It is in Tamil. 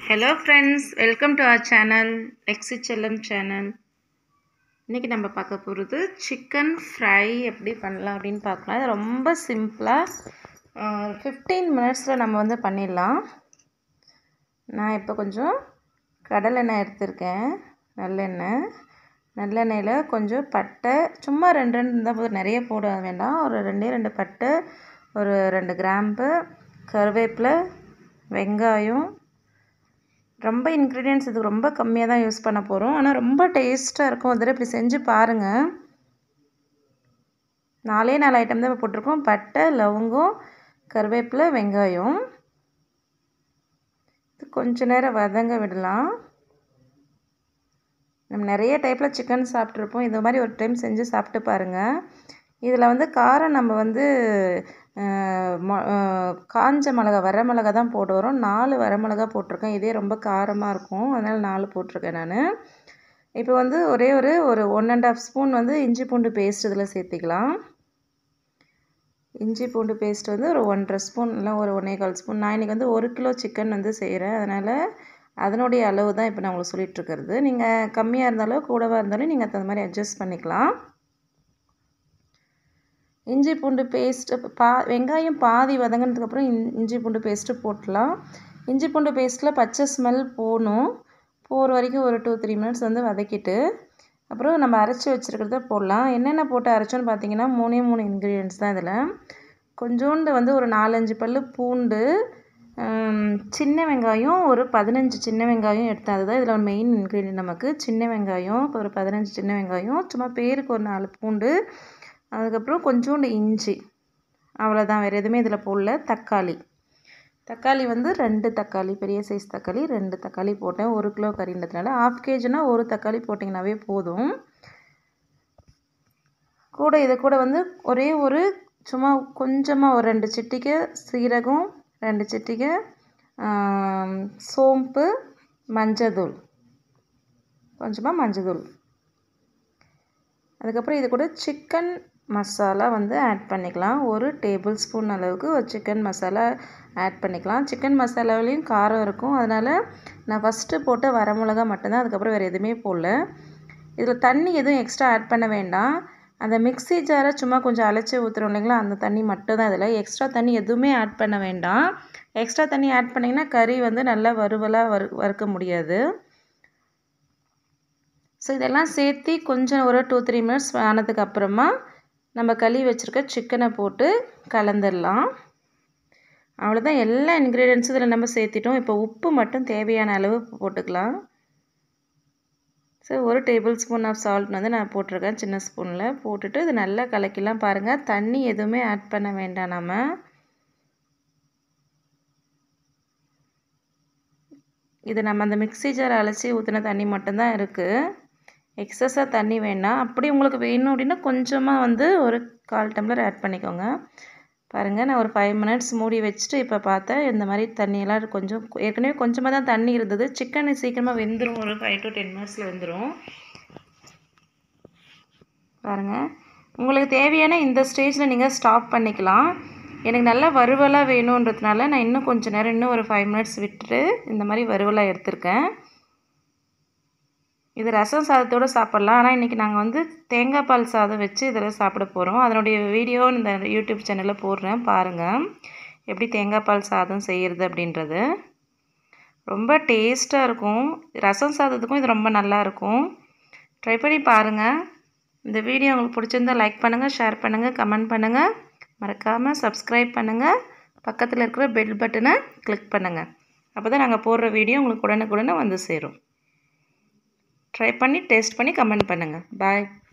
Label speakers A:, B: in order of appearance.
A: hello friends welcome to our channel எக்ஸிச்செல்லம் சேனல் இன்றைக்கி நம்ம பார்க்க போகிறது சிக்கன் ஃப்ரை எப்படி பண்ணலாம் அப்படின்னு பார்க்கலாம் இது ரொம்ப சிம்பிளாக ஃபிஃப்டீன் மினிட்ஸில் நம்ம வந்து பண்ணிடலாம் நான் இப்போ கொஞ்சம் கடலெண்ணெய் எடுத்திருக்கேன் நல்லெண்ணெய் நல்லெண்ணெயில் கொஞ்சம் பட்டை சும்மா ரெண்டு ரெண்டு இருந்தால் போதும் நிறைய போட வேண்டாம் ஒரு ரெண்டே ரெண்டு பட்டை ஒரு ரெண்டு கிராம்பு கருவேப்பிலை வெங்காயம் ரொம்ப இன்க்ரீடியன்ட்ஸ் இதுக்கு ரொம்ப கம்மியாக தான் யூஸ் பண்ண போகிறோம் ஆனால் ரொம்ப டேஸ்ட்டாக இருக்கும் ஒரு தடவை இப்படி செஞ்சு பாருங்கள் நாலே நாலு ஐட்டம் தான் இப்போ போட்டிருக்கோம் பட்டை லவங்கம் கருவேப்பிலை வெங்காயம் இது கொஞ்ச நேரம் வதங்க விடலாம் நம்ம நிறைய டைப்பில் சிக்கன் சாப்பிட்ருப்போம் இது மாதிரி ஒரு டைம் செஞ்சு சாப்பிட்டு பாருங்கள் இதில் வந்து காரம் நம்ம வந்து காஞ்ச மிளகா வர மிளகா தான் போட்டு வரோம் நாலு வர மிளகா போட்டிருக்கேன் இதே ரொம்ப காரமாக இருக்கும் அதனால் நாலு போட்டிருக்கேன் நான் இப்போ வந்து ஒரே ஒரு ஒரு ஒன் அண்ட் ஆஃப் ஸ்பூன் வந்து இஞ்சி பூண்டு பேஸ்ட் இதில் சேர்த்திக்கலாம் இஞ்சி பூண்டு பேஸ்ட் வந்து ஒரு ஒன்றரை ஸ்பூன் இல்லை ஒரு ஒன்றே கால் ஸ்பூன் நான் இன்றைக்கி வந்து ஒரு கிலோ சிக்கன் வந்து செய்கிறேன் அதனால் அதனுடைய அளவு தான் இப்போ நான் உங்களுக்கு சொல்லிகிட்ருக்கிறது நீங்கள் கம்மியாக இருந்தாலும் கூடவாக இருந்தாலும் நீங்கள் அந்த மாதிரி அட்ஜஸ்ட் பண்ணிக்கலாம் இஞ்சி பூண்டு பேஸ்ட்டு பா வெங்காயம் பாதி வதங்கினதுக்கப்புறம் இஞ்சி பூண்டு பேஸ்ட்டு போட்டலாம் இஞ்சி பூண்டு பேஸ்ட்டில் பச்சை ஸ்மெல் போகணும் போகிற வரைக்கும் ஒரு டூ த்ரீ மினிட்ஸ் வந்து வதக்கிட்டு அப்புறம் நம்ம அரைச்சி வச்சுருக்கிறத போடலாம் என்னென்ன போட்டு அரைச்சோன்னு பார்த்தீங்கன்னா மூணே மூணு இன்க்ரீடியன்ட்ஸ் தான் இதில் கொஞ்சோண்டு வந்து ஒரு நாலஞ்சு பல் பூண்டு சின்ன வெங்காயம் ஒரு பதினஞ்சு சின்ன வெங்காயம் எடுத்தேன் அதுதான் இதில் மெயின் இன்க்ரீடியன்ட் நமக்கு சின்ன வெங்காயம் ஒரு பதினஞ்சு சின்ன வெங்காயம் சும்மா பேருக்கு ஒரு நாலு பூண்டு அதுக்கப்புறம் கொஞ்சோண்டு இஞ்சி அவ்வளோதான் வேறு எதுவுமே இதில் போடல தக்காளி தக்காளி வந்து ரெண்டு தக்காளி பெரிய சைஸ் தக்காளி ரெண்டு தக்காளி போட்டேன் ஒரு கிலோ கறின்றதுனால ஆஃப் கேஜினா ஒரு தக்காளி போட்டிங்கனாவே போதும் கூட இது கூட வந்து ஒரே ஒரு சும்மா கொஞ்சமாக ஒரு ரெண்டு சிட்டிக்கு சீரகம் ரெண்டு சிட்டிக்கு சோம்பு மஞ்சத்தூள் கொஞ்சமாக மஞ்சத்தூள் அதுக்கப்புறம் இது கூட சிக்கன் மசாலா வந்து ஆட் பண்ணிக்கலாம் ஒரு டேபிள் ஸ்பூன் அளவுக்கு ஒரு சிக்கன் மசாலா ஆட் பண்ணிக்கலாம் சிக்கன் மசாலாவிலையும் காரம் இருக்கும் அதனால் நான் ஃபஸ்ட்டு போட்டு வரமிளகா மட்டும்தான் அதுக்கப்புறம் வேறு எதுவுமே போடல இதில் தண்ணி எதுவும் எக்ஸ்ட்ரா ஆட் பண்ண வேண்டாம் அந்த மிக்ஸி ஜாரை சும்மா கொஞ்சம் அழைச்சி ஊற்றுறோம் இல்லைங்களா அந்த தண்ணி மட்டும் தான் இதில் எக்ஸ்ட்ரா தண்ணி எதுவுமே ஆட் பண்ண வேண்டாம் எக்ஸ்ட்ரா தண்ணி ஆட் பண்ணிங்கன்னா கறி வந்து நல்லா வறுவலாக வறு வறுக்க முடியாது ஸோ இதெல்லாம் சேர்த்து கொஞ்சம் ஒரு டூ த்ரீ மினிட்ஸ் ஆனதுக்கு அப்புறமா நம்ம கழுவி வச்சுருக்க சிக்கனை போட்டு கலந்துடலாம் அவ்வளோதான் எல்லா இன்க்ரீடியன்ஸும் இதில் நம்ம சேர்த்திட்டோம் இப்போ உப்பு மட்டும் தேவையான அளவு போட்டுக்கலாம் ஸோ ஒரு டேபிள் ஸ்பூன் ஆஃப் சால்ட் வந்து நான் போட்டிருக்கேன் சின்ன ஸ்பூனில் போட்டுட்டு இது நல்லா கலக்கிலாம் பாருங்கள் தண்ணி எதுவுமே ஆட் பண்ண வேண்டாம் நம்ம இது நம்ம அந்த மிக்ஸி ஜார் அலசி ஊற்றின தண்ணி மட்டும்தான் இருக்குது எக்ஸஸாக தண்ணி வேணாம் அப்படி உங்களுக்கு வேணும் அப்படின்னா கொஞ்சமாக வந்து ஒரு கால் டம்ளர் ஆட் பண்ணிக்கோங்க பாருங்கள் நான் ஒரு ஃபைவ் மினிட்ஸ் மூடி வச்சுட்டு இப்போ பார்த்தேன் இந்த மாதிரி தண்ணியெல்லாம் கொஞ்சம் ஏற்கனவே கொஞ்சமாக தான் தண்ணி இருந்தது சிக்கன் சீக்கிரமாக வெந்துடும் ஒரு ஃபைவ் டு டென் மினிட்ஸில் வெந்துடும் பாருங்கள் உங்களுக்கு தேவையான இந்த ஸ்டேஜில் நீங்கள் ஸ்டாப் பண்ணிக்கலாம் எனக்கு நல்லா வறுவலாக வேணுன்றதுனால நான் இன்னும் கொஞ்சம் நேரம் இன்னும் ஒரு ஃபைவ் மினிட்ஸ் விட்டுட்டு இந்த மாதிரி வறுவலாக எடுத்திருக்கேன் இது ரசம் சாதத்தோடு சாப்பிட்லாம் ஆனால் இன்றைக்கி நாங்கள் வந்து தேங்காய் பால் சாதம் வச்சு இதில் சாப்பிட போகிறோம் அதனுடைய வீடியோ இந்த யூடியூப் சேனலில் போடுறேன் பாருங்கள் எப்படி தேங்காய் பால் சாதம் செய்கிறது அப்படின்றது ரொம்ப டேஸ்ட்டாக இருக்கும் ரசம் சாதத்துக்கும் இது ரொம்ப நல்லாயிருக்கும் ட்ரை பண்ணி பாருங்கள் இந்த வீடியோ உங்களுக்கு பிடிச்சிருந்தால் லைக் பண்ணுங்கள் ஷேர் பண்ணுங்கள் கமெண்ட் பண்ணுங்கள் மறக்காமல் சப்ஸ்கிரைப் பண்ணுங்கள் பக்கத்தில் இருக்கிற பெல் பட்டனை கிளிக் பண்ணுங்கள் அப்போ தான் நாங்கள் போடுற வீடியோ உங்களுக்கு உடனுக்குடனே வந்து சேரும் ட்ரை பண்ணி டேஸ்ட் பண்ணி கமெண்ட் பண்ணுங்கள் பாய்